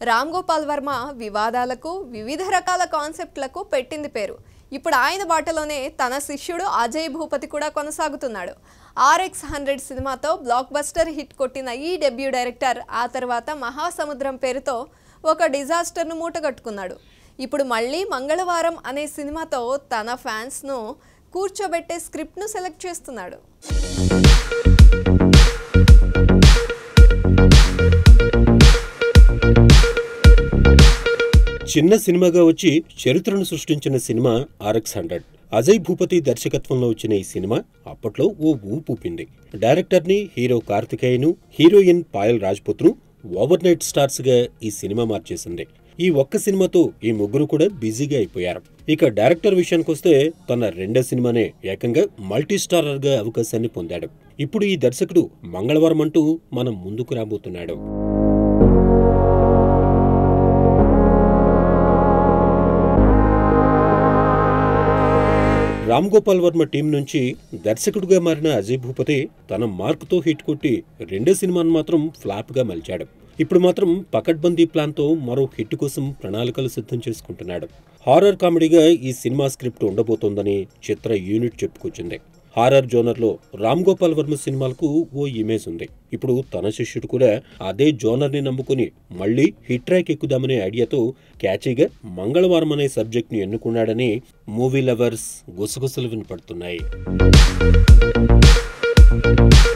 రామ్ గోపాల్ వర్మ వివాదాలకు వివిధ రకాల కాన్సెప్ట్లకు పెట్టింది పేరు ఇప్పుడు ఆయన బాటలోనే తన శిష్యుడు అజయ్ భూపతి కూడా కొనసాగుతున్నాడు ఆర్ఎక్స్ హండ్రెడ్ సినిమాతో బ్లాక్ బస్టర్ హిట్ కొట్టిన ఈ డెబ్యూ డైరెక్టర్ ఆ తర్వాత మహాసముద్రం పేరుతో ఒక డిజాస్టర్ను మూటగట్టుకున్నాడు ఇప్పుడు మళ్ళీ మంగళవారం అనే సినిమాతో తన ఫ్యాన్స్ను కూర్చోబెట్టే స్క్రిప్ట్ను సెలెక్ట్ చేస్తున్నాడు చిన్న సినిమాగా వచ్చి చరిత్రను సృష్టించిన సినిమా ఆర్ఎక్స్ హండ్రెడ్ అజయ్ భూపతి దర్శకత్వంలో వచ్చిన ఈ సినిమా అప్పట్లో ఓ ఊపూపింది డైరెక్టర్ ని హీరో కార్తికేయను హీరోయిన్ పాయల్ రాజ్పుత్ను ఓవర్ నైట్ స్టార్స్ గా ఈ సినిమా మార్చేసింది ఈ ఒక్క సినిమాతో ఈ ముగ్గురు కూడా బిజీగా అయిపోయారు ఇక డైరెక్టర్ విషయానికొస్తే తన రెండో సినిమానే ఏకంగా మల్టీ స్టారర్ గా అవకాశాన్ని పొందాడు ఇప్పుడు ఈ దర్శకుడు మంగళవారం అంటూ మనం ముందుకు రాబోతున్నాడు రామ్ గోపాల్ వర్మ టీం నుంచి దర్శకుడిగా మారిన అజయ్ భూపతి తన మార్కుతో హిట్ కొట్టి రెండో సినిమాను మాత్రం ఫ్లాప్ గా మలిచాడు ఇప్పుడు మాత్రం పకడ్బందీ ప్లాన్ తో మరో హిట్ కోసం ప్రణాళికలు సిద్ధం చేసుకుంటున్నాడు హారర్ కామెడీగా ఈ సినిమా స్క్రిప్ట్ ఉండబోతోందని చిత్ర యూనిట్ చెప్పుకొచ్చింది హారర్ జోనర్లో రామ్ గోపాల్ వర్మ సినిమాలకు ఓ ఇమేజ్ ఉంది ఇప్పుడు తన శిష్యుడు కూడా అదే జోనర్ని నమ్ముకుని మళ్ళీ హిట్ ట్రాక్ ఎక్కుదామనే ఐడియాతో క్యాచీగా మంగళవారం అనే సబ్జెక్ట్ని ఎన్నుకున్నాడని మూవీ లవర్స్ గుసగుసలు వినపడుతున్నాయి